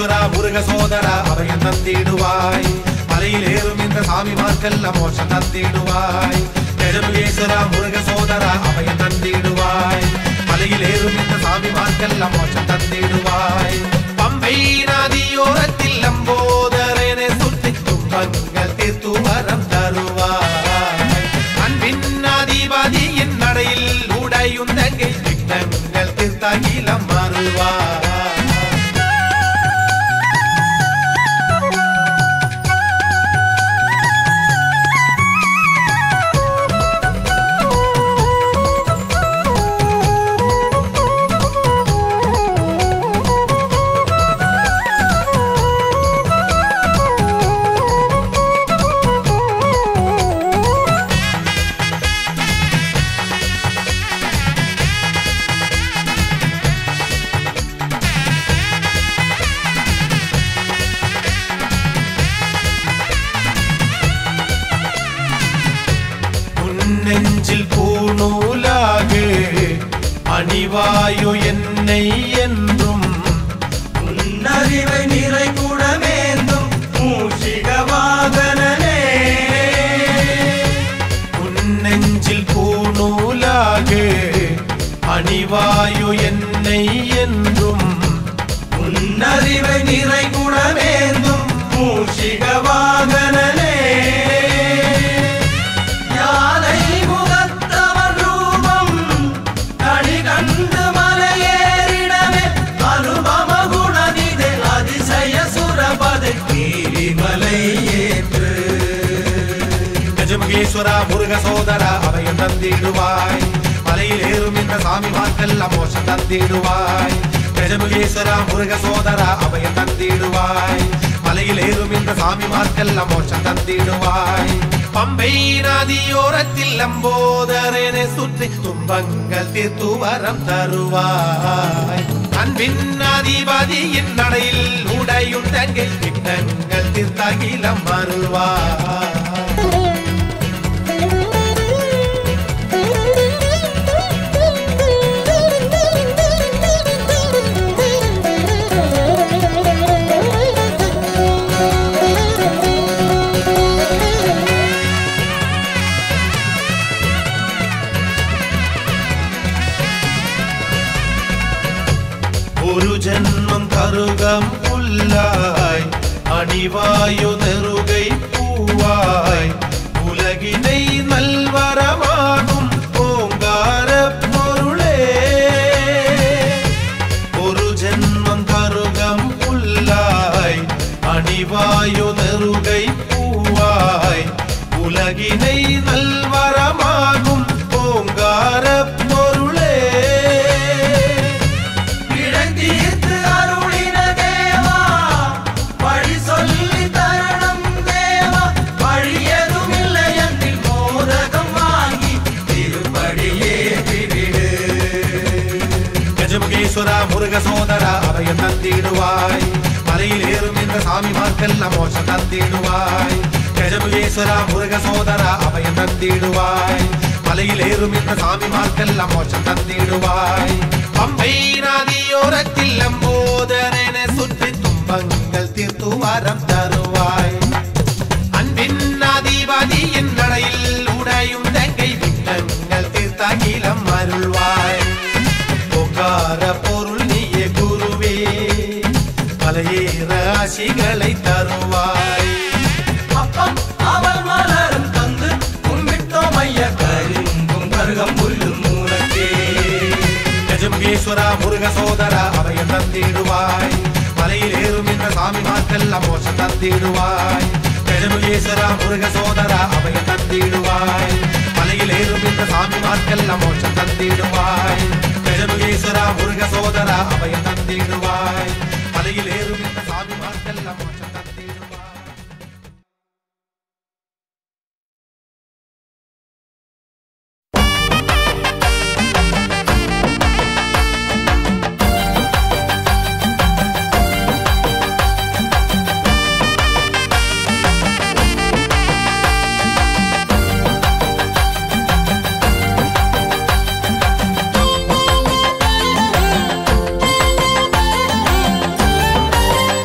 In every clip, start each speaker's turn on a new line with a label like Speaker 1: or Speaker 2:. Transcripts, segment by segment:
Speaker 1: கஜமுகேஸ்வரா முருக சோதரா அபயம் தந்திடுவாய் மலையில் ஏறும் இந்த சாமிமார்க்கெல்லாம் மோட்சம் தந்திடுவாய் கஜமுகேஸ்வரா முருக சோதரா அபயம் தந்திடுவாய் மலையில் ஏறும் இந்த சாமிமார்க்கெல்லாம் மோட்சம் தந்திடுவாய் பம்பை நதியோரத்தில் லம்போதரனை சுற்றி துன்பங்கள் தீர்த்து வரம் தருவாய் அன்பின் அதிபதியின் நடையில் உடையுந்தங்கை விக்னங்கள் தீர்த்தகிலம் மறுவாய் உன்னெஞ்சில் பூநூலாகு அணிவாயு என்னை என்றும்
Speaker 2: உன்னறிவை நிறை குடமேந்தும் மூஷிக வாகனனே
Speaker 1: உன்னெஞ்சில் பூநூலாகு அணிவாயு என்னை என்றும்
Speaker 2: உன்னறிவை நிறை குடமேந்தும் மூஷிக வாகனனே யானை முகத்தவர் ரூபம் கனி கண்டு மலையேறிடவே அனுபம குணனிதே அதிசய சுரபதை கீரிமலை ஏற்று
Speaker 1: கஜமுகேஸ்வரா முருக சோதரா அபயம் தந்திடுவாய் மலையில் ஏறும் இந்த சாமிமார்க்கெல்லாம் மோட்சம் தந்திடுவாய் கஜமுகேஸ்வரா முருக சோதரா அபயம் தந்திடுவாய் மலையில் ஏறும் இந்த சாமிமார்க்கெல்லாம் மோட்சம் தந்திடுவாய் பம்பை நதியோரத்தில் லம்போதரனை சுற்றி துன்பங்கள் தீர்த்து வரம் தருவாய் அன்பின் அதிபதியின் நடையில் உடையும் தங்கை விக்னங்கள் தீர்த்தகிலம் மறுவாய் ஒரு ஜன்மம் கருகம் புல்லாய் அணிவாயு நெருகை பூவாய் உலகினை நல்வரமாகும் ஓங்கார பொருளே ஒரு ஜென்மம் கருகம் புல்லாய் அணிவாயு நெருகை பூவாய் உலகினை நல்வரமாகும் ஓங்கார பொருளே
Speaker 2: இழந்தீர்த்து அருளின தேவா வழி சொல்லி தருணம் தேவா வழியதும் இல்லை என்றில் மோதகம் வாங்கி திருப்படியே விடு
Speaker 1: கஜமுகேஸ்வரா முருக சோதரா அபயம் தந்திடுவாய் மலையில் ஏறும் இந்த சாமிமார்க்கெல்லாம் மோட்சம் தந்திடுவாய் கஜமுகேஸ்வரா முருக சோதரா அபயம் தந்திடுவாய் மலையில் ஏறும் இந்த சாமிமார்க்கெல்லாம் மோட்சம் தந்திடுவாய் பம்பை நதியோரத்தில் லம்போதரன சுற்றி துன்பங்கள் தீர்த்து வரம் தருவாய் அன்பின் அதிபதியின் நடையில் உடையும் தங்கை விண்ணங்கள் தீர்த்தகிலம் அருள்வாய் பொங்கார பொருள் நீயே குருவே மலையேற ஆசிகளை தருவாய்
Speaker 2: அப்பம் அவள் மலரும் தந்து கும்பிட்டோம் ஐய கரும்பும் கருகம் புல்லும் மூலக்கே
Speaker 1: கஜமுகேஸ்வரா முருக சோதரா அபயம் தந்திடுவாய் மலையில் ஏறும் இந்த சாமிமார்க்கெல்லாம் மோட்சம் தந்திடுவாய் கஜமுகேஸ்வரா முருக சோதரா அபயம் தந்திடுவாய் மலையில் ஏறும் இந்த சாமிமார்க்கெல்லாம் மோட்சம் தந்திடுவாய் கஜமுகேஸ்வரா முருக சோதரா அபயம் தந்திடுவாய் மலையில் ஏறும் இந்த சாமிமார்க்கெல்லாம் மோட்சம் தந்திடுவாய்
Speaker 3: Thank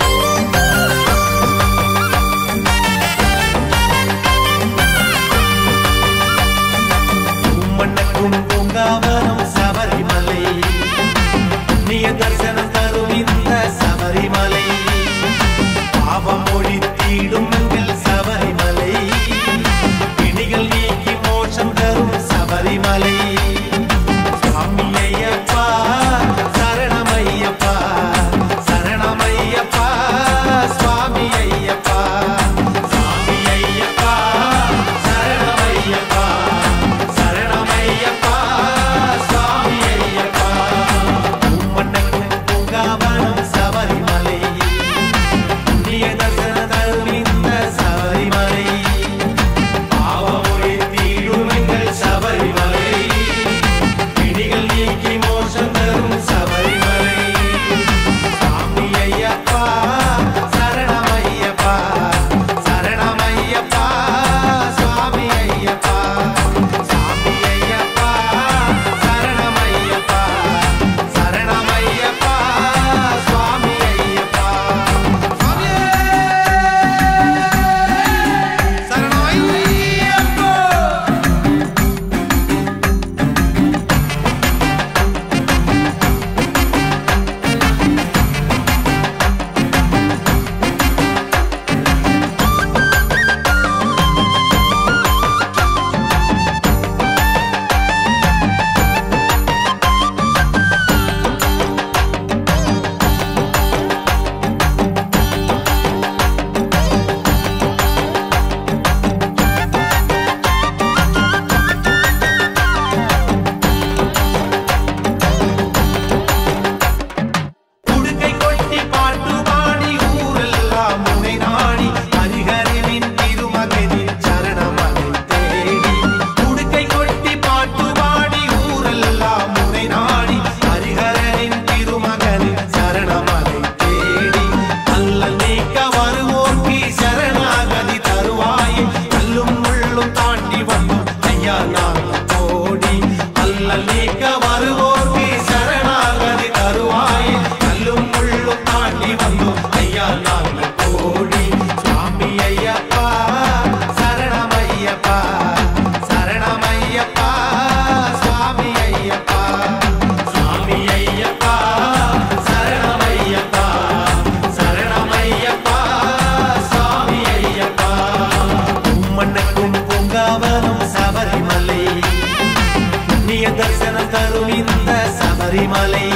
Speaker 1: சேவிக்க வருவோர்க்கு சரணாகதி தருவாய் கல்லும் முள்ளும் தாண்டி வந்தோம் ஐயா நாங்கள் கோடி சுவாமி ஐயப்பா சரணமையப்பா சரணமையப்பா சுவாமி ஐயப்பா சுவாமி ஐயப்பா சரணமையப்பா சரணமையப்பா சுவாமி ஐயப்பா உம்மண்ணுக்கும் பூங்காவனம் சபரிமலை புண்ணிய தரிசனம் தரும் இந்த சபரிமலை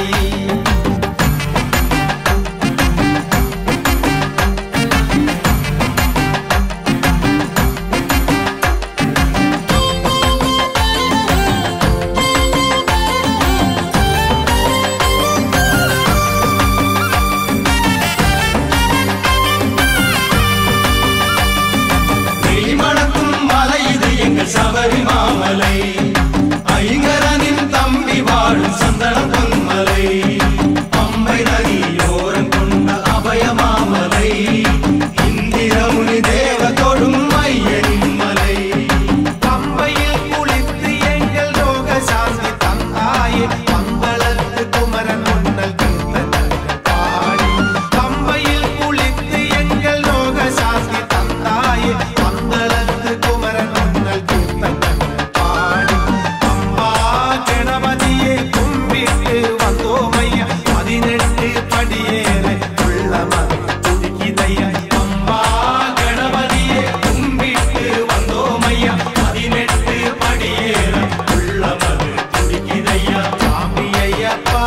Speaker 2: வெளிமணக்கும் மலை இது எங்கள் சபரி மாமலை ஐங்கரனின் தம்பி வாழும் சந்தனம் பொன்மலை பம்பை நதியோரம் கொண்ட அபய மாமலை இந்திரமுனி தேவ தொடும் ஐயனின் மலை
Speaker 1: பம்பையில் குளித்து எங்கள் லோக சாந்தி தந்தாயே பம்பளத்து குமரன் முன்னல் கீர்த்தனங்கள் பாடி பம்பையில் குளித்து எங்கள் லோக சாந்தி தந்தாயே பம்பளத்து குமரன் முன்னல் கீர்த்தனங்கள் பாடி அம்மா கணபதியை கும்பிட்டு வந்தோமையா பதினெட்டு படியேற உள்ளமது துதிக்கிதையா அம்மா கணபதியை கும்பிட்டு வந்தோமையா பதினெட்டு படியேற உள்ளமது துதிக்கிதையா சாமி ஐயப்பா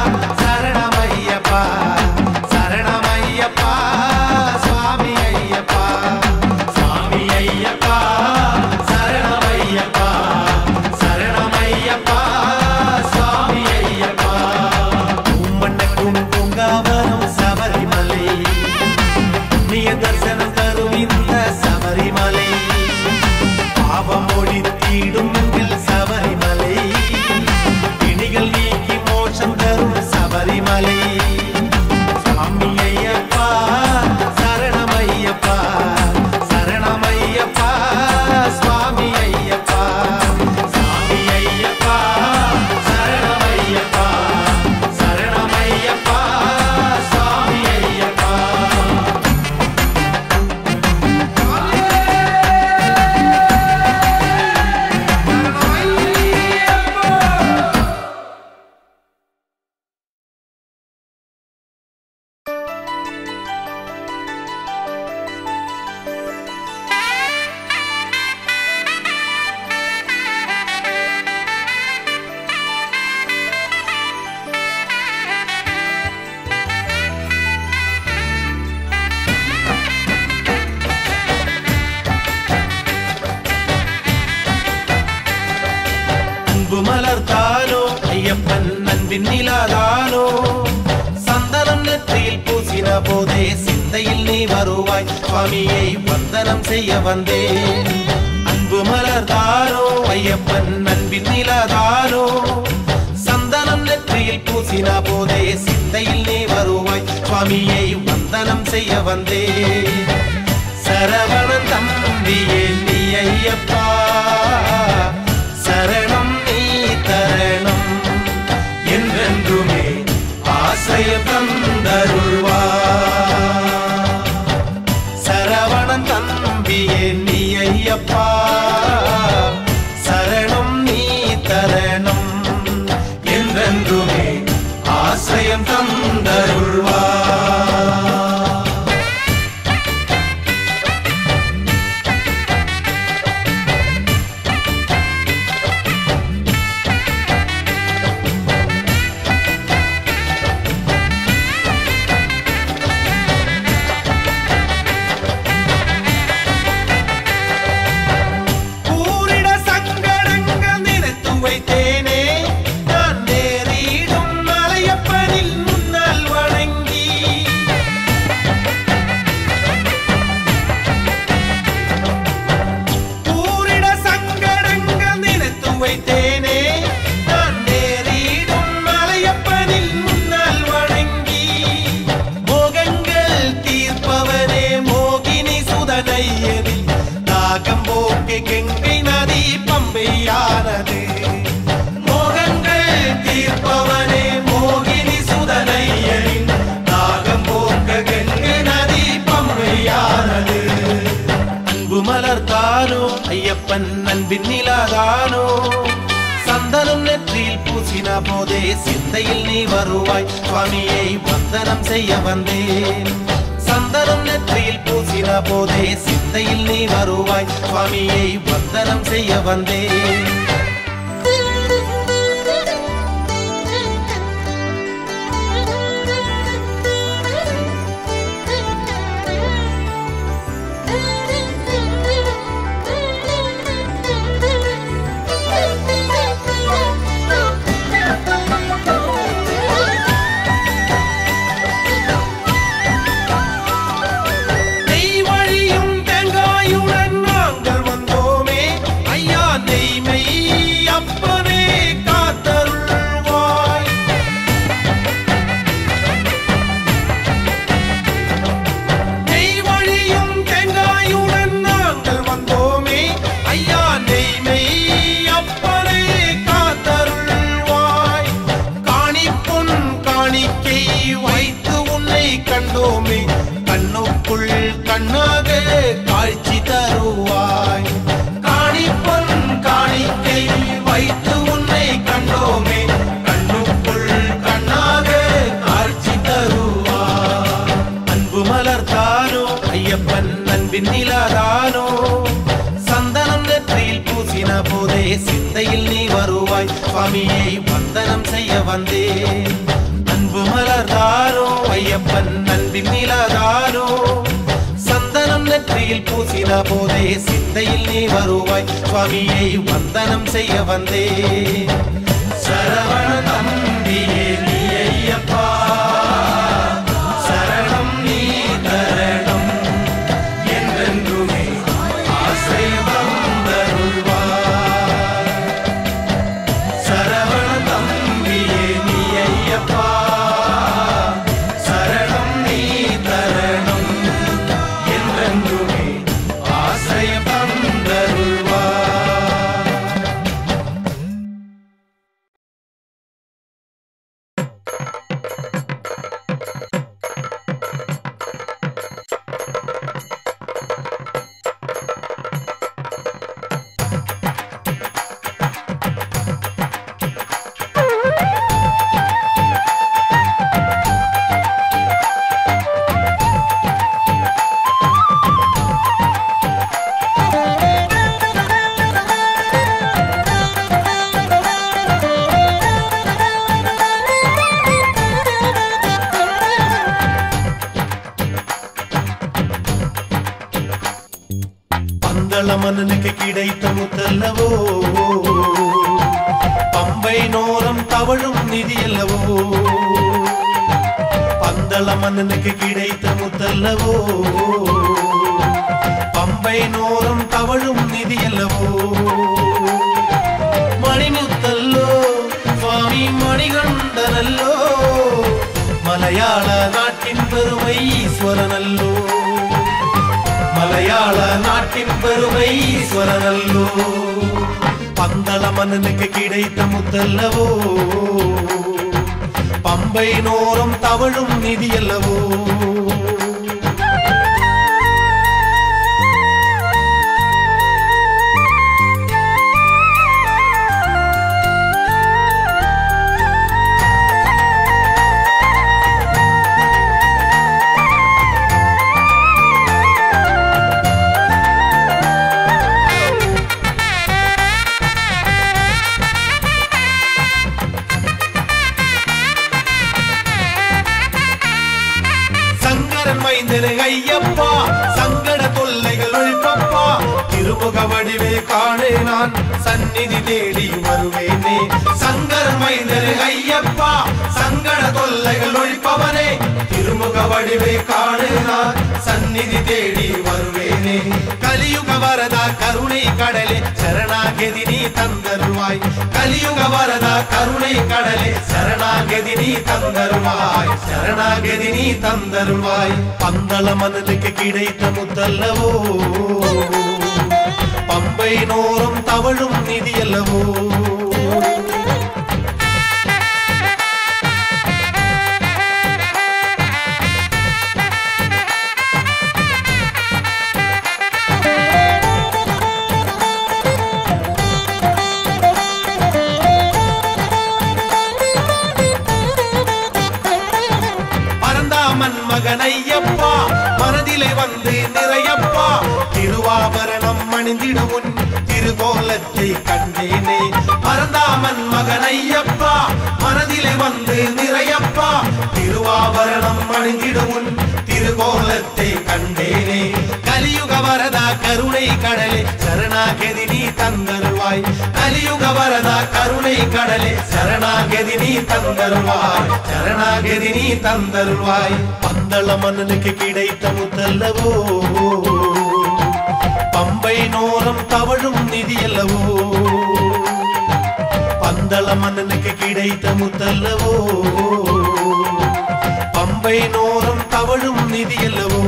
Speaker 1: சரணமையப்பா சரணமையப்பா சுவாமி ஐயப்பா சுவாமி ஐயப்பா சரணமையப்பா சரணமையப்பா சுவாமி ஐயப்பா உம்மண்ணுக்கும் பூங்காவனம் சபரிமலை புண்ணிய தரிசனம் தரும் இந்த சபரிமலை பாவம் ஒழித்தீடும் எங்கள் சபரிமலை பிணிகள் நீக்கி மோட்சம் தரும் சபரிமலை சாமி ஐயப்பா சரணமையப்பா சரணமையப்பா சுவாமி ஐயப்பா சாமி ஐயப்பா சரணமையப்பா சரணமையப்பா சுவாமி ஐயப்பா அன்பு மலர்த்தானோ ஐயப்பன் அன்பின் நிலாதானோ சந்தனம் நெற்றியில் பூசின போதே சிந்தையில் நீ வருவாய் சுவாமியை வந்தனம் செய்ய வந்தேன் அன்பு மலர்தானோ ஐயப்பன் அன்பின் நிலாதானோ சந்தனம் நெற்றியில் பூசின போதே சிந்தையில் நீ வருவாய் சுவாமியை வந்தனம் செய்ய வந்தேன் சரவணன் தம்பியே நீ ஐயப்பா சரணம் நீ தரணம் என்றென்றுமே ஆசிரியம் தந்தருள்வா சரவணன் தம்பியே நீ ஐயப்பா சரணம் நீ தரணம் என்றென்றுமே ஆசிரியம் தந்தருள்வா கூறிட சங்கடங்கள் நினைத்து வைத்தேனே நான் நேரிடும் மலையப்பனில் முன்னால் வணங்கி அன்பின் நிலாதானோ சந்தனம் நெற்றியில் பூசின போதே சிந்தையில் நீ வருவாய் சுவாமியை வந்தனம் செய்ய வந்தேன் சந்தனம் நெற்றியில் பூசின போதே சிந்தையில் நீ வருவாய் சுவாமியை வந்தனம் செய்ய வந்தேன் நெய் வழியும் தேங்காயுடன் நாங்கள் வந்தோமே ஐயா நெய்மை அப்பனே காத்தருள்வாய் நெய் வழியும் தேங்காயுடன் நாங்கள் வந்தோமே ஐயா நெய்மை அப்பனே காத்தருள்வாய் காணிப்புண் காணிக்கை வைத்து உன்னை கண்டோமே கண்ணுக்குள் கண்ணாக காட்சி தருவாய் காணிப்பொன் காணிக்கை வைத்து உன்னை கண்டோமே கண்ணுக்குள் கண்ணாக காட்சி தருவாய் அன்பு மலர்தானோ ஐயப்பன் அன்பின் நிலாதானோ சந்தனம் நெற்றியில் பூசின போதே சிந்தையில் நீ வருவாய் சுவாமியை வந்தனம் செய்ய வந்தேன் அன்பு மலர்தானோ ஐயப்பன் அன்பின் நிலாதானோ சந்தனம் நெற்றியில் பூசின போதே சிந்தையில் நீ வருவாய் சுவாமியை வந்தனம் செய்ய வந்தேன் சரவண தம்பியே நீ ஐயப்பா சரணம் நீ தரணம் என்றென்றுமே ஆசை வந்தருள்வாய் சரவண தம்பியே நீ ஐயப்பா சரணம் நீ தரணம் என்றென்றுமே ஆசை வந்தருள்வாய் பந்தள மன்னனுக்கு கிடைத்த முத்தல்லவோ பம்பை நோரம் தவழும் நிதியல்லவோ பந்தள மன்னனுக்கு கிடைத்த முத்தல்லவோ பம்பை நோரம் தவழும் நிதியல்லவோ மணிமுத்தல்லோ சுவாமி மணிகண்டனல்லோ மலையாள நாட்டின் பெருமை ஈஸ்வரனல்லோ மலையாள நாட்டின் பெருமை ஈஸ்வரனல்லோ பந்தள மன்னனுக்கு கிடைத்த முத்தல்லவோ பம்பை நோரம் தவழும் நிதியல்லவோ சங்கரன் மைந்தனு ஐயப்பா சங்கட தொல்லைகள் ஒழிப்பப்பா திருமுக வடிவே காணே நான் சந்நிதி தேடி வருவேனே சங்கரன் மைந்தனு ஐயப்பா சங்கட தொல்லைகள் ஒழிப்பவனே திருமுக வடிவே காணே நான் சந்நிதி தேடி வருவேனே கலியுக வரதா கருணை கடலே சரணாகதி நீ தந்தருவாய் கலியுக வரதா கருணை கடலே சரணாகதி நீ தந்தருவாய் சரணாகதி நீ தந்தருவாய் பந்தள மனதுக்கு கிடைத்த முத்தல்லவோ பம்பை நோரம் தவழும் நிதியல்லவோ பரந்தாமன் மகனையப்பா மனதிலே வந்து நிறையப்பா திருவாபரணம் அணிந்திட உன் திருகோலத்தை கண்டேனே பரந்தாமன் மகனையப்பா மனதிலே வந்து நிறையப்பா திருவாபரணம் அணிந்திட உன் திருகோலத்தை கண்டேனே கலியுக வரதா கருணை கடலே சரணாகதி நீ தந்தருவாய் கலியுக வரதா கருணை கடலே சரணாகதி நீ தந்தருவாய் சரணாகதி நீ தந்தருவாய் பந்தள மன்னனுக்கு கிடைத்த முத்தல்லவோ பம்பை நோரம் தவழும் நிதியல்லவோ பந்தள மன்னனுக்கு கிடைத்த முத்தல்லவோ பம்பை நோரம் தவழும் நிதியல்லவோ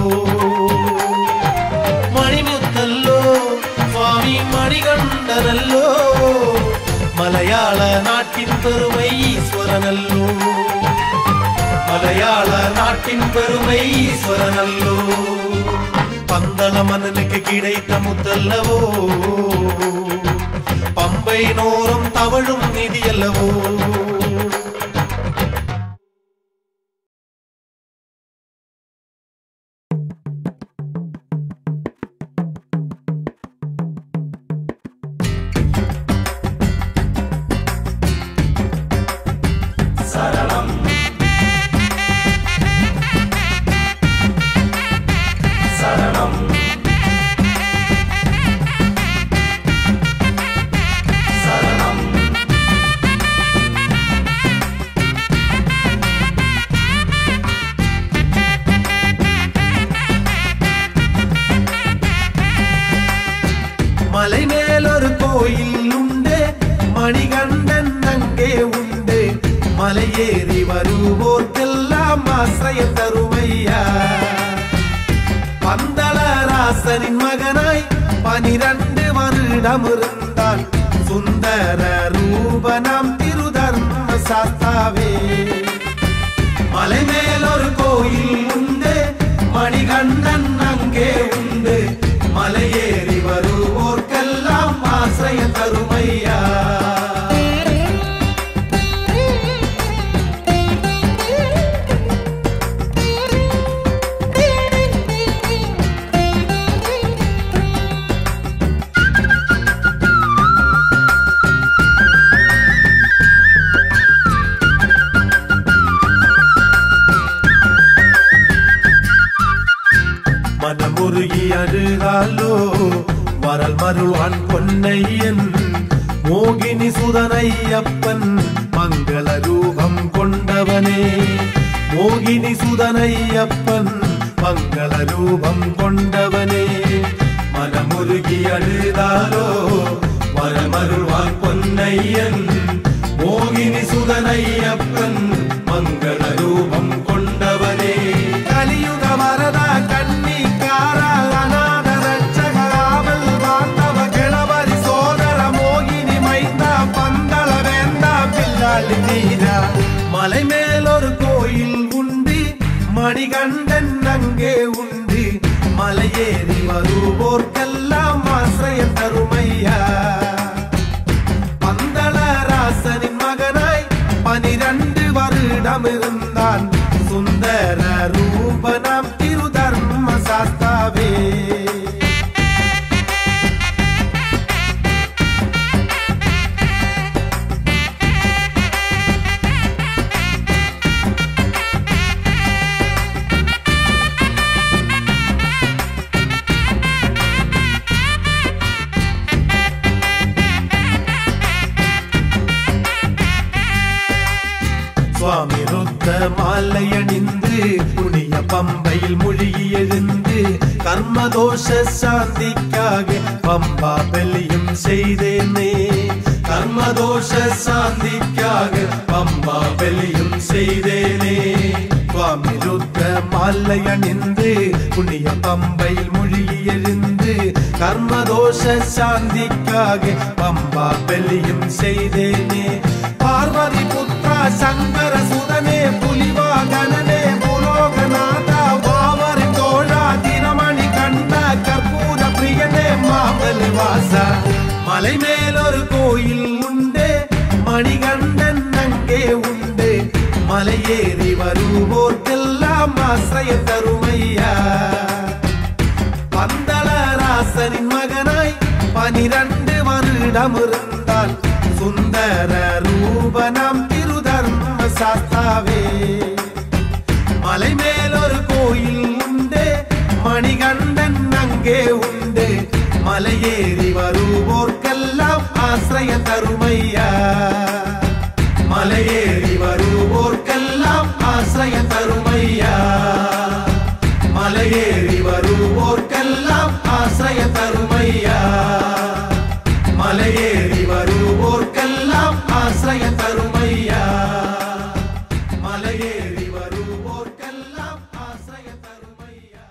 Speaker 1: மணிமுத்தல்லோ சுவாமி மணிகண்டனல்லோ மலையாள நாட்டின் பெருமை ஈஸ்வரனல்லோ மலையாள நாட்டின் பெருமை ஈஸ்வரனல்லோ பந்தள மன்னனுக்கு கிடைத்த முத்தல்லவோ பம்பை நோரம் தவழும் நிதியல்லவோ
Speaker 2: சரணம் சரணம் சரணம்
Speaker 1: மலை மேலொரு கோயில் உண்டு மணிகண்டன் அங்கே உண்டு மலையேறி வருவோர்க்கெல்லாம் ஆசிரிய தருமையா பந்தளராசனின் மகனாய் பனிரண்டு வருடம் இருந்தான் சுந்தர ரூபனாம் திருதர்ம சாஸ்தாவே மலை மேலொரு கோயில் உண்டு மணிகண்டன் அங்கே உண்டு மலையேறி வருவோர்க்கெல்லாம் ஆசிரிய தருமையா மனமுருகி அழுகாலோ வரல் மருள்வான் பொன்னையன் மோகினி சுதனையப்பன் மங்கள ரூபம் கொண்டவனே மோகினி சுதனையப்பன் மங்கள ரூபம் கொண்டவனே மனமுருகி அழுதாலோ வரமருள்வான் பொன்னையன் மோகினி சுதனையப்பன் மங்கள ரூபம் கொண்டவனே கலியுக வரதா கன்னிக்கார அநாத ரட்சகராவல் வாந்தவ கிழவரி சோதர மோகினி மைந்தா பந்தள வேந்தா பில்லாளி நீரா மலை மேலொரு கோயில் உண்டு மணிகண்டன் அங்கே உண்டு மலையேறி வருவோர்க்கெல்லாம் ஆசிரிய தருமையா பந்தளராசனின் மகனாய் பனிரண்டு வருடம் இருந்தான் சுந்தர ரூபனாம் திருதர்ம சாஸ்தாவே சுவாமி ருத்த மாலை அணிந்து புனிய பம்பையில் மொழிகி எழுந்து கர்மதோஷ சாந்திக்காக பம்பா பெல்லியும் செய்தேனே கர்மதோஷ சாந்திக்காக பம்பா பெல்லியும் செய்தேனே சுவாமி ருத்த மாலை அணிந்து புனிய பம்பையில் மொழிகி எழுந்து கர்மதோஷ சாந்திக்காக பம்பா பெல்லியும் செய்தேனே பார்வதி புத்ரா சங்கர சுதனே புலிவாகனனே புலோகநாத வாவரி தோழா தினமணி கண்ணா கற்பூர பிரியனே மாமலி வாசா மலை மேலொரு கோயில் உண்டு மணிகண்டன் அங்கே உண்டு மலையேறி வருவோர்க்கெல்லாம் எல்லாம் ஆசிரிய தருமையா பந்தளராசனின் மகனாய் பனிரண்டு வருடம் இருந்தால் சுந்தர ரூபனாம் திருதர்ம சாஸ்தாவே மலை மேலொரு கோயில் உண்டு மணிகண்டன் அங்கே உண்டு மலையேறி வருவோர்க்கெல்லாம் ஆசிரிய தருமையா மலையேறி வருவோர்க்கெல்லாம் ஆசிரிய தருமையா மலையேறி வருவோர்க்கெல்லாம் ஆசிரிய தருமையா மலையேறி வருவோர்க்கெல்லாம் ஆசிரிய தருமையா மலையேறி வருவோர்க்கெல்லாம் ஆசிரிய தருமையா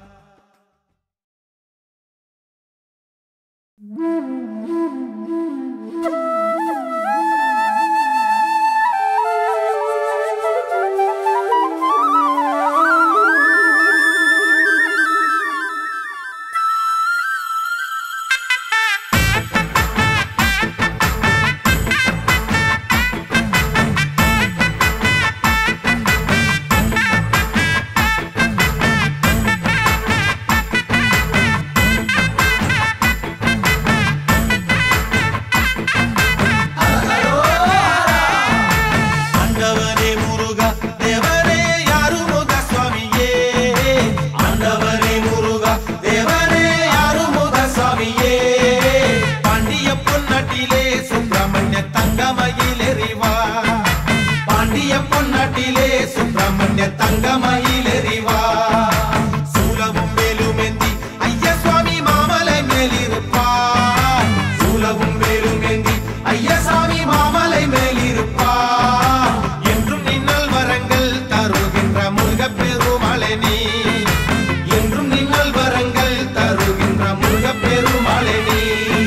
Speaker 1: ஆண்டவரே முருகா தேவரே யாருமுக சுவாமியே ஆண்டவரே முருகா தேவரே யாருமுக சுவாமியே பாண்டிய பொன்னாட்டிலே சுப்பிரமணிய தங்கமயிலெறிவா பாண்டிய பொன்னாட்டிலே சுப்பிரமணிய தங்கமயிலெறிவா சூலவும் வேலுமெந்தி ஐயா சுவாமி மாமலை மேலிருப்பார் சூலவும் வேலுமெந்தி ஐயா சாமி மாமலை மேலிருப்பார் என்றும் நின்னல் வரங்கள் தருகின்ற முருகப் பெருமாளே நீ என்றும் நின்னல் வரங்கள் தருகின்ற முருகப் பெருமாளே நீ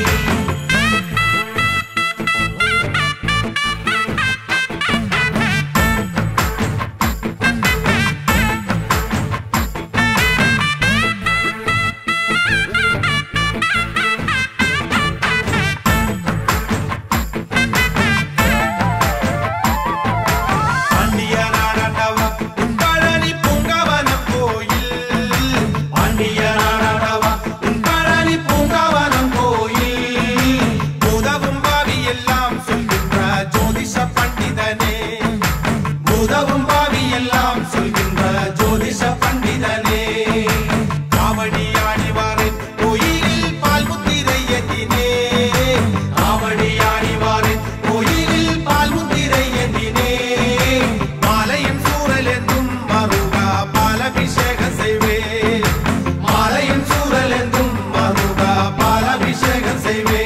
Speaker 1: பாண்டிய நாடண்டவா உன் பழனி பூங்காவனம் கோயில் பாண்டிய நாடண்டவா உன் பழனி பூங்காவனம் கோயில் உதவும் பாவி எல்லாம் சொல்கின்ற ஜோதிஷ பண்டிதனே உதவும் பாவி எல்லாம் சொல்கின்ற ஜோதிஷ பண்டிதனே காவடி ஆடிவாரேன் கோயிலில் பால் முத்திரை ஏற்றினே காவடி ஆடிவாரேன் கோயிலில் பால் முத்திரை ஏற்றினே மாலையும் சூரல் என்றும் மருகா பாலபிஷேக செய்வே மாலையும் சூரல் என்றும் மருகா பாலபிஷேகம் செய்வே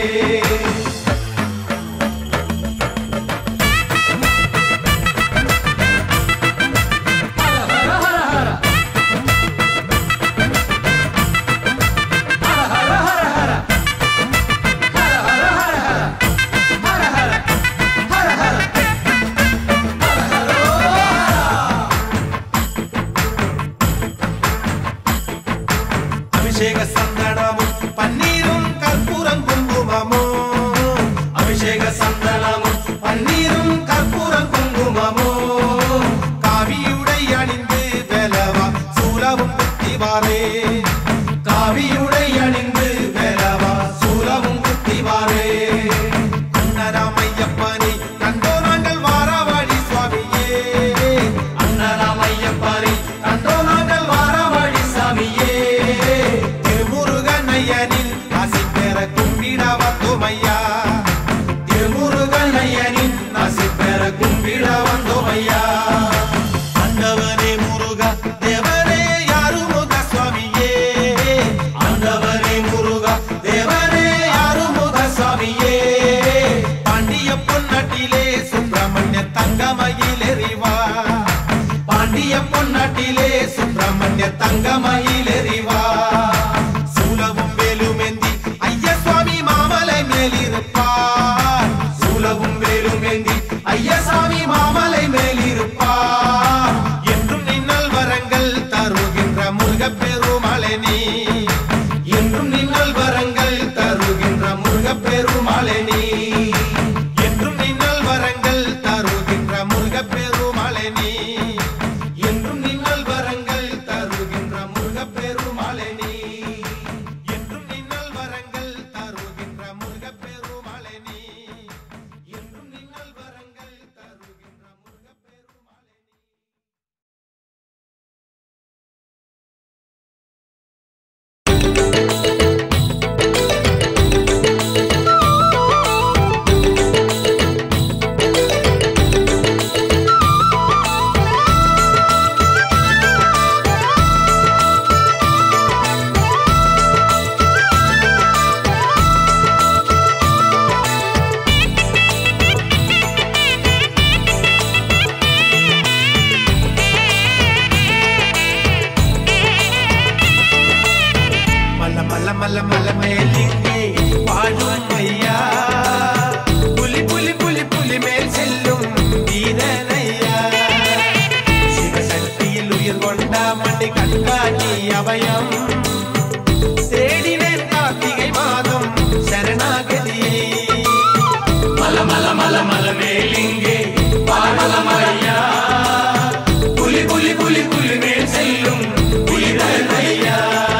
Speaker 1: அபிஷேக சந்தனமும் பன்னீரும் கற்பூரம் குங்குமமும் அபிஷேக சந்தனமும் பன்னீரும் கற்பூரம் குங்குமமும் காவியுடை அணிந்து வெலவா சூலவும் குத்திவாரே காவியுடை அணிந்து வெலவா சூலவும் குத்திவாரே அன்னராமையப்பனே கண்டோ நாங்கள் வாராவாடி சுவாமியே அன்னராமையப்பனே கண்டோ நாங்கள் வாராவாடி சாமியே திருமுருகன் ஐயனின் ஆசி பெற கும்பிட வந்தோமையா திருமுருகன் ஐயனின் ஆசி பெற கும்பிட வந்தோமையா ஆண்டவரே முருகா தேவரே யாருமுக சுவாமியே ஆண்டவரே முருகா தேவரே யாருமுக சுவாமியே பாண்டிய பொன்னாட்டிலே சுப்பிரமணிய தங்கமயிலெறிவா பாண்டிய பொன்னாட்டிலே சுப்பிரமணிய தங்கமயிலெறிவா சூலவும் வேலுமெந்தி ஐயா சுவாமி மாமலை மேலிருப்பார் சூலவும் வேலுமெந்தி ஐயா சாமி மாமலை மேலிருப்பார் என்றும் நின்னல் வரங்கள் தருகின்ற முருகப் பெருமாளே நீ என்றும் நின்னல் வரங்கள் தருகின்ற முருகப் பெருமாளே நீ என்றும் நின்னல் வரங்கள் தருகின்ற முருகப் பெருமாளே நீ என்றும் நின்னல் வரங்கள் மணி கண்காணி அபயம் தேடினேன் கார்த்திகை மாதம் சரணாகதியை
Speaker 2: மல மல மல மல மேலிங்கே பாடலம் ஐயா புலி புலி புலி புலி மேல் செல்லும் புலிதன் ஐயா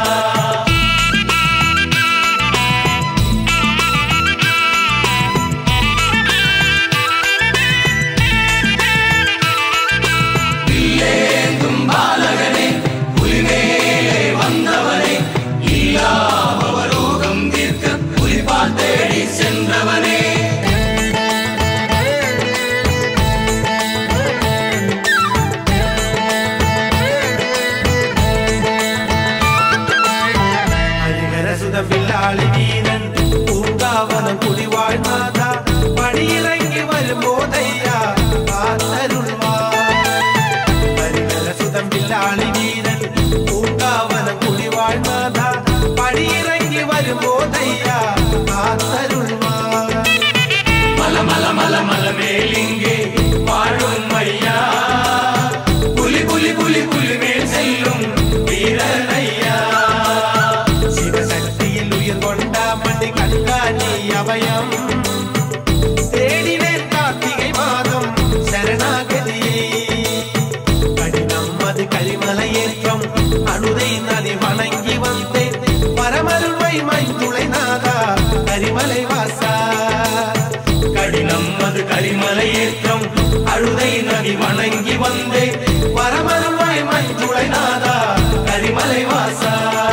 Speaker 2: வில்லேந்தும் பாலகனே புலிமேலே வந்தவனே இல்லாமவரோகம் தீர்க்க புலிபால் தேடி சென்றவனே
Speaker 1: அழகர சுத வில்லாளி வீரன் பூங்காவனம் குடிவாழ் மாதா படியிறங்கி வரும் போதையா காத்தருள்வார் அழகர சுதம் வில்லாளி வீரன் பூங்காவனம் குடிவாழ் மாதா படியிறங்கி வரும் போதையா காத்தருள்வார்
Speaker 2: மல மல மல மல மேலிங்கே வாழும் ஐயா புலி புலி புலி புலி மேல் செல்லும் வீரன் ஐயா
Speaker 1: சிவசக்தியில் உயிர் கொண்ட மணி கண்காணி அபயம் தேடினேன் கார்த்திகை மாதம் சரணாகதியை கடினம் அது கரிமலை ஏற்றம் அனுதை நதி வணங்கி வந்தேன் பரமருள்வை மைந்துளை நாதா கரிமலை வாசா
Speaker 2: கடினம் அது கரிமலை ஏற்றம் அழுதை நதி வணங்கி வந்தே
Speaker 1: பரமருள்வை மைந்துளை நாதா
Speaker 2: கரிமலை வாசா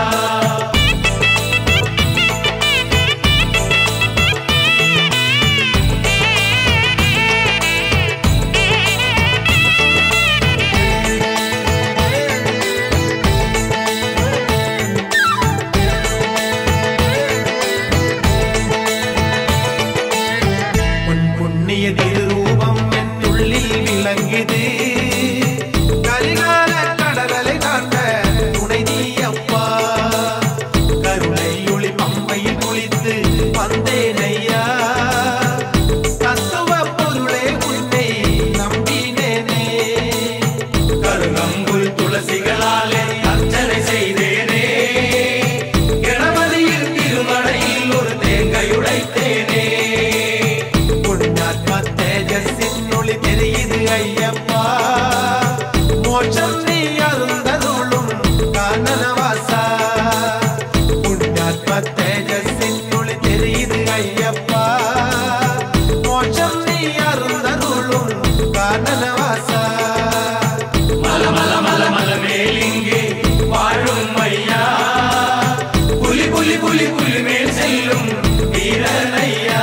Speaker 1: உன் புண்ணிய திருரூபம் என் உள்ளில் விளங்குது கலிகால கடலை காண்ட துணை நீ அப்பா கருணை ஒளி பம்பையில் குளித்து வந்தேன் ஐயா தத்துவ பொருளே உன்னை நம்பினேனே
Speaker 2: கருங்கம்புல் துளசிகளாலே அர்ச்சனை செய்தேனே கணபதியில் திருமலையில் ஒரு தேங்கையுடைத்தேனே
Speaker 1: புண்ணியாத்ம தேஜஸின் ஒளி தெரியுது ஐயப்பா மோட்சம் நீ அருந்தருளும் கானனவாசா புண்ணியாத்ம தேஜஸின் ஒளி தெரியுது ஐயப்பா மோட்சம் நீ அருந்தருளும் கானனவாசா
Speaker 2: மல மல மல மல மேலிங்கே வாழும் ஐயா புலி புலி புலி புலி மேல் செல்லும் வீரன் ஐயா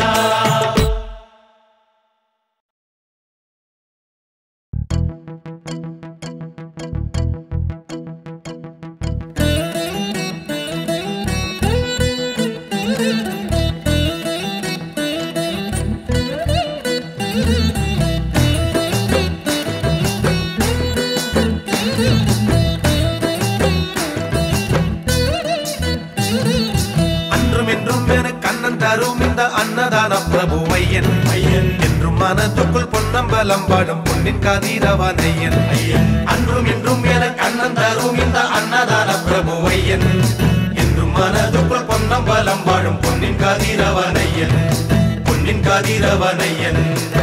Speaker 1: அன்றும் என்றும் எனக்கு அண்ணன் தரும் இந்த அன்னதான பிரபு ஐயன்
Speaker 2: ஐயன்
Speaker 1: என்றும் மனதுக்குள் பொன்னம்பலம் பாடும் பொன்னின் கதிரவனையன்
Speaker 2: ஐயன்
Speaker 1: அன்றும் இன்றும் எனக்கு அண்ணன் தரும் இந்த அன்னதான பிரபு ஐயன் என்றும் மனதுக்குள் பொன்னம்பலம் பாடும் பொன்னின் கதிரவனையன் பொன்னின் கதிரவனையன்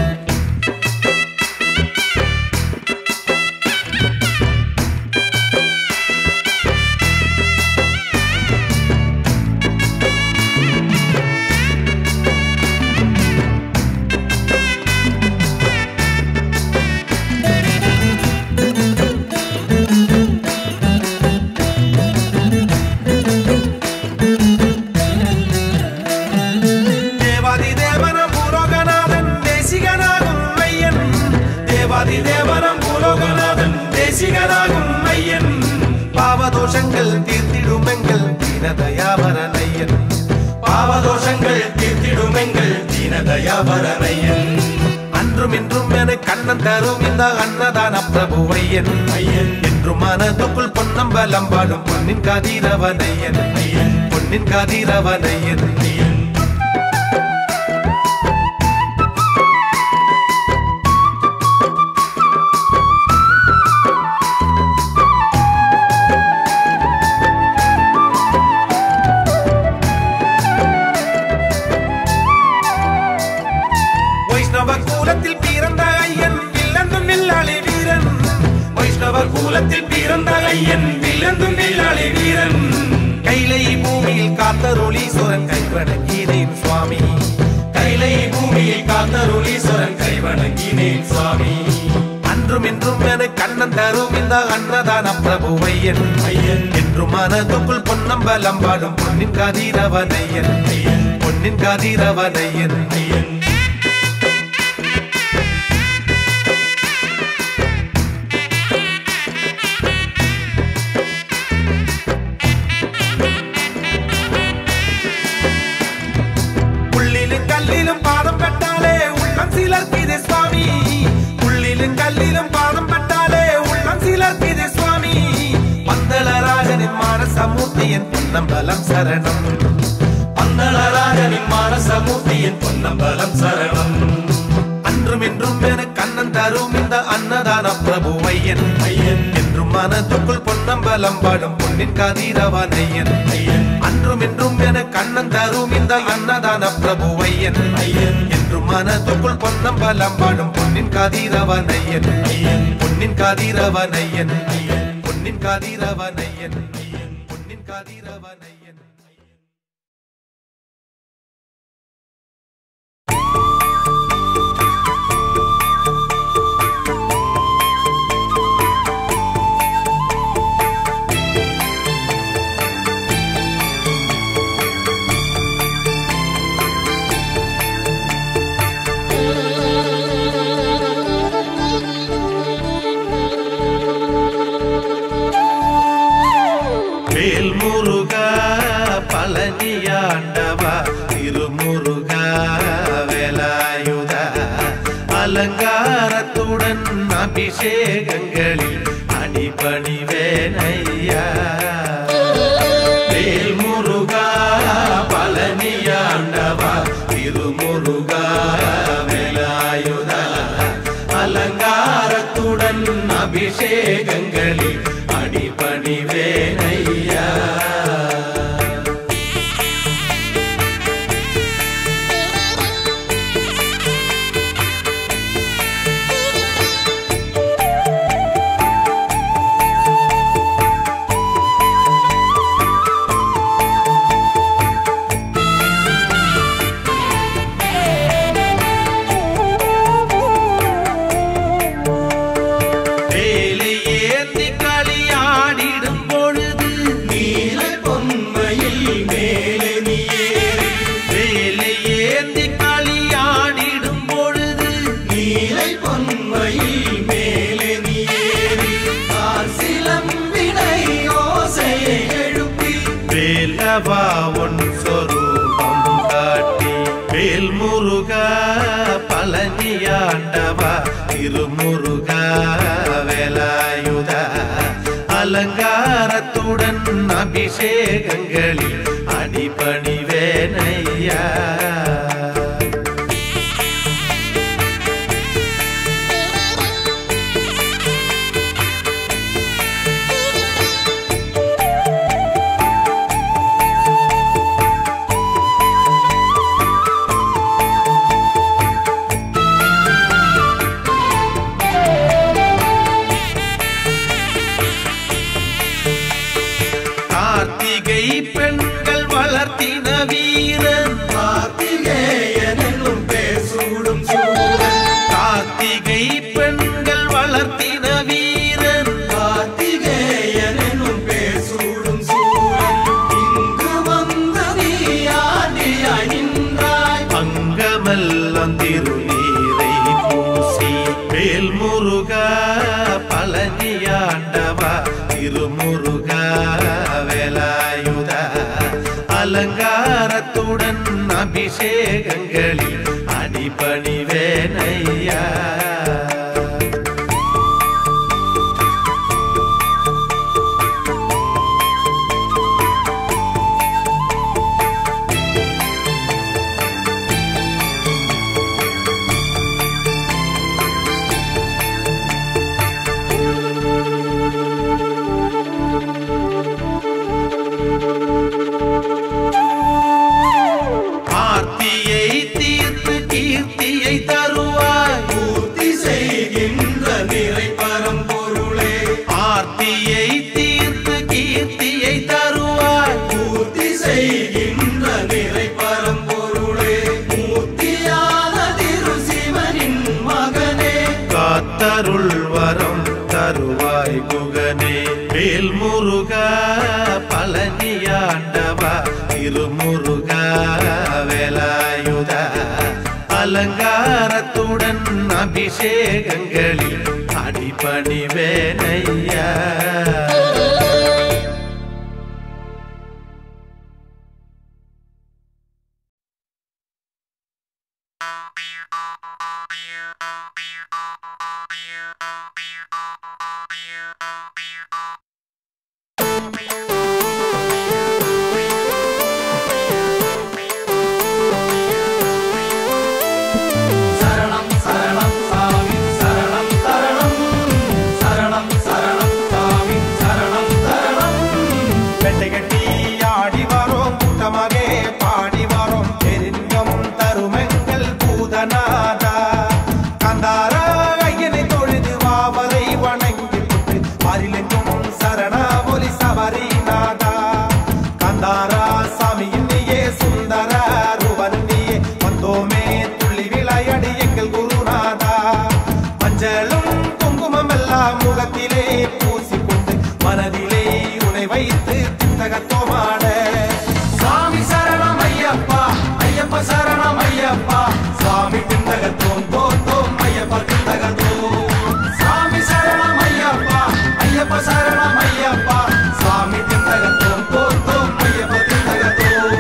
Speaker 1: தேவாதி தேவனம் பூலோகநாதன் தேசிகனாகும் ஐயன் தேவாதி தேவனம் பூலோகநாதன் தேசிகனாகும் ஐயன் பாவதோஷங்கள் தீர்த்திடும் எங்கள் தீனதயாபரன் ஐயன் பாவதோஷங்கள் தீர்த்திடும் எங்கள் தீனதயாபரன் ஐயன் அன்றும் இன்றும் என கண்ணன் தரும் இந்த அன்னதான பிரபு ஐயன்
Speaker 2: ஐயன்
Speaker 1: என்றும் மனதுக்குள் பொன்னம்பலம் பாடும் பொன்னின் கதிரவனையன்
Speaker 2: ஐயன்
Speaker 1: பொன்னின் கதிரவனையன்
Speaker 2: ஐயன்
Speaker 1: குலத்தில் பிறந்த ஐயன் வில்லந்தும் வில்லாளி வீரன் கைலை பூமியில் காத்தருளீஸ்வரன் கைவணங்கினேன் சுவாமி கைலை பூமியில் காத்தருளீஸ்வரன் கைவணங்கினேன் சுவாமி அன்றும் இன்றும் என கண்ணன் தரும் இந்த அன்னதான பிரபுவையன் ஐயன் என்றும் மனதுக்குள் பொன்னம்பலம் பாடும் பொன்னின் கதிரவனையன் ஐயன் பொன்னின் கதிரவனையன் ஐயன் புள்ளிலும் கல்லிலும் பாதம் பட்டாலே உள்ளம் சிலர்க்கிது சுவாமி புள்ளிலும் கல்லிலும் பாதம் பட்டாலே உள்ளம் சிலர்க்கிது சுவாமி பந்தளராஜனின் மானசமூர்த்தியின் பொன்னம்பலம் சரணம் பந்தளராஜனின் மானசமூர்த்தியின் பொன்னம்பலம் சரணம் அன்றும் என்றும் என கண்ணன் தரும் இந்த அன்னதான பிரபுவையன் ஐயன் என்றும் மனதுக்குள் பொன்னம்பலம் பாடும் பொன்னின் கதிரவனையன் ஐயன் அன்றும் என்றும் என கண்ணன் தரும் இந்த அன்னதான பிரபுவையன் ஐயன் என்றும் மனதுக்குள் பொன்னம்பலம் பாடும் பொன்னின் கதிரவனையன் ஐயன் பொன்னின் கதிரவனையன் ஐயன் பொன்னின் கதிரவனையன் ஐயன் பொன்னின் கதிரவனையன் வேல் முருகா பழனியாண்டவா திருமுருகா வேலாயுதா அலங்காரத்துடன் அபிஷேகங்களில் அடிபணிவேனையா வேல் முருகா பழனியாண்டவா திருமுருகா வேலாயுதா அலங்காரத்துடன் அபிஷேகங்களில் அடிபணிவேனையா வேலை ஏந்தி களியாடிடும் பொழுது நீல பொன்மையில் மேலே நீ ஏறி வேலை ஏந்தி களியாடிடும் பொழுது நீலை பொன்மையில் மேலே நீ ஏறி சிலம்பினை ஓசையை எழுப்பி வேலவா உன் சொரூபம் காட்டி வேல் முருகா பழனியாண்டவா திருமுருகா வேலாயுதா அலங்காரத்துடன் அபிஷேகங்களில் அடிபணிவேனையா கார்த்திகை பெண்கள் வளர்த்தின வீரன் கார்த்திகேயனும் பேசூடும் சூரன் கார்த்திகை பெண்கள் வளர்த்தின வீரன் கார்த்திகேயனும் பேசூடும் சூரன் இங்கு வந்த நீ ஆண்டியாய் நின்றாய் அங்கமெல்லாம் திருநீரை பூசி வேல் முருகா பழனியாண்டவா திருமுருகா வேலாயுதா அலங்காரத்துடன் அபிஷேகங்களில் அடிபணிவேனையா ஆர்த்தியை தீர்த்து கீர்த்தியை தருவாய் பூர்த்தி செய்கின்ற நிறை பரம்பொருளே பக்தியை தீர்த்து கீர்த்தியை தருவாய்
Speaker 2: பூர்த்தி செய்கின்ற நிறை பரம்பொருளே மூர்த்தியான திரு சிவனின் மகனே
Speaker 1: காத்தருள் வரம் தருவாய் குகனே வேல் முருகா பழனியாண்டவா திருமுருகா வேலாயுதா அலங்காரத்துடன் அபிஷேகங்களில் அடிபணிவேனையா
Speaker 2: சரணம் சரணம் சாமி சரணம் சரணம் சரணம் சரணம் சாமி சரணம் சரணம்
Speaker 1: வெட்டை கட்டி ஆடி வரோம் கூட்டமாக பாடி வரோம் பெருங்கம் தருமெங்கள் பூதநாதா கந்தாரா ஐயனை தொழுது வாவரை வணங்கி புட்டு பாரிலெங்கும் சரணா ஒலி சபரிநாதா கந்தாரா சாமியின் நீயே சுந்தர ரூபன்னியே வந்தோமே துள்ளி விளையாடி எங்கள் குருநாதா மஞ்சளும் குங்குமம் எல்லாம் முகத்திலே பூசிக்கொண்டு மனதிலே உனை வைத்து தித்தகத்தோமாட
Speaker 2: சாமி சரணம் ஐயப்பா ஐயப்ப சரணம் ஐயப்பா சுவாமி திண்டகத்தோம் தோத்தோம் ஐயப்ப திண்டகத்தோம் சாமி சரணம் ஐயப்பா ஐயப்ப சரணம் ஐயப்பா சுவாமி திண்டகத்தோம் தோத்தோம் ஐயப்ப திண்டகத்தோம்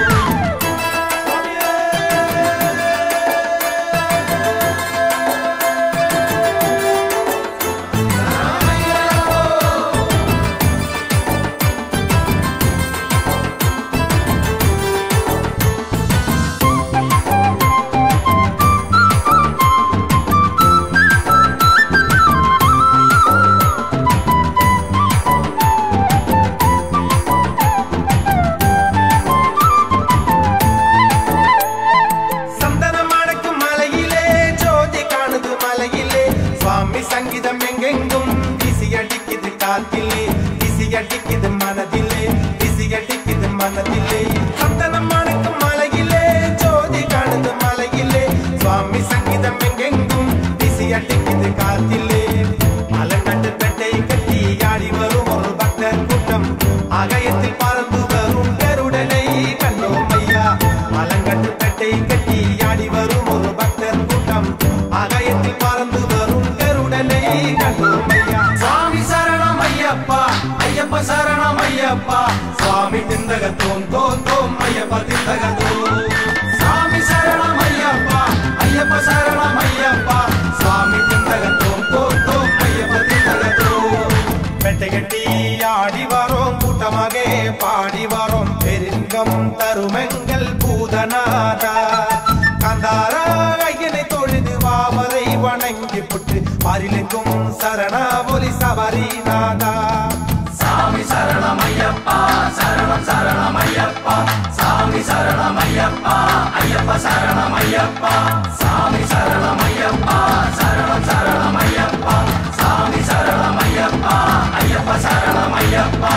Speaker 1: சந்தனம் அடக்கும் மலையிலே ஜோதி காணுது மலையிலே சுவாமி சங்கீதம் எங்கெங்கும் திசி அடிக்குது காத்திலே திசி அடிக்குது மனதிலே திசி அடிக்குது மனதிலே சந்தனம் அடக்கும் மலையிலே ஜோதி காணுது மலையிலே சுவாமி சங்கீதம் எங்கெங்கும் திசி அடிக்குது காத்திலே மலங்கட்டு பெட்டை கட்டி ஆடி வரும் ஒரு பக்தர் கூட்டம் ஆகாயத்தில் பறந்து வரும் கருடனை கண்டோம் ஐயா மலங்கட்டு பெட்டை கட்டி ஆடி வரும் ஒரு பக்தர் கூட்டம் ஆகாயத்தில் பறந்து வரும் கருடனை கண்டோம் ஐயா
Speaker 2: சாமி சரணம் ஐயப்பா ஐயப்ப சரணம் ஐயப்பா சுவாமி திண்டகத்தோம் தோத்தோம் ஐயப்ப திண்டகத்தோம் சாமி சரணம் ஐயப்பா ஐயப்ப சரணம் ஐயப்பா சுவாமி திண்டகத்தோம் தோத்தோம் ஐயப்ப திண்டகத்தோம்
Speaker 1: பெட்டை கட்டி ஆடி வரோம் கூட்டமாக பாடி வரோம் பெருங்கம் தருமெங்கள் பூதநாதா கந்தாரா ஐயனை தொழுது வாவரை வணங்கி புட்டு பாரிலெங்கும் சரணா ஒலி சபரிநாதா
Speaker 2: சாமி சரணம் ஐயப்பா சரணம் சரணம் ஐயப்பா சாமி சரணம் ஐயப்பா ஐயப்ப சரணம் ஐயப்பா சாமி சரணம் ஐயப்பா சரணம் சரணம் ஐயப்பா சாமி சரணம் ஐயப்பா ஐயப்ப சரணம் ஐயப்பா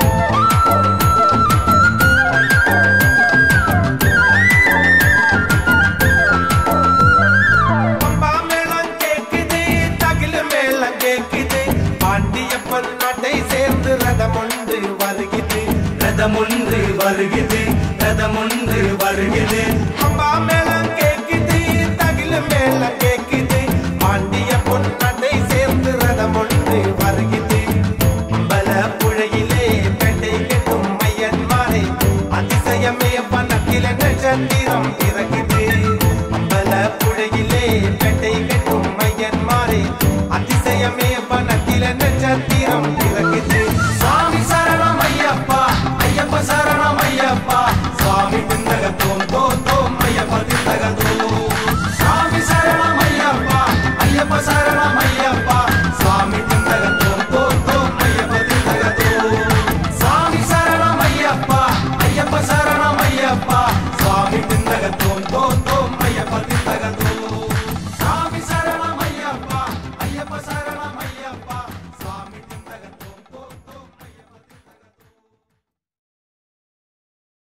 Speaker 1: பம்பா மேளம் கேக்குது தகிலு மேளம் கேக்குது பாண்டியப்பன் நாட்டை சேர்ந்து ரதம் ஒன்று வருகிறது
Speaker 2: ரதமொன்று வருகிறது ரதமொன்று வருகிறது
Speaker 1: பம்பா மேளம் கேக்குது தகிலு மேளம் கேக்குது பாண்டிய பொன்னாட்டை சேர்ந்து ரதம் ஒன்று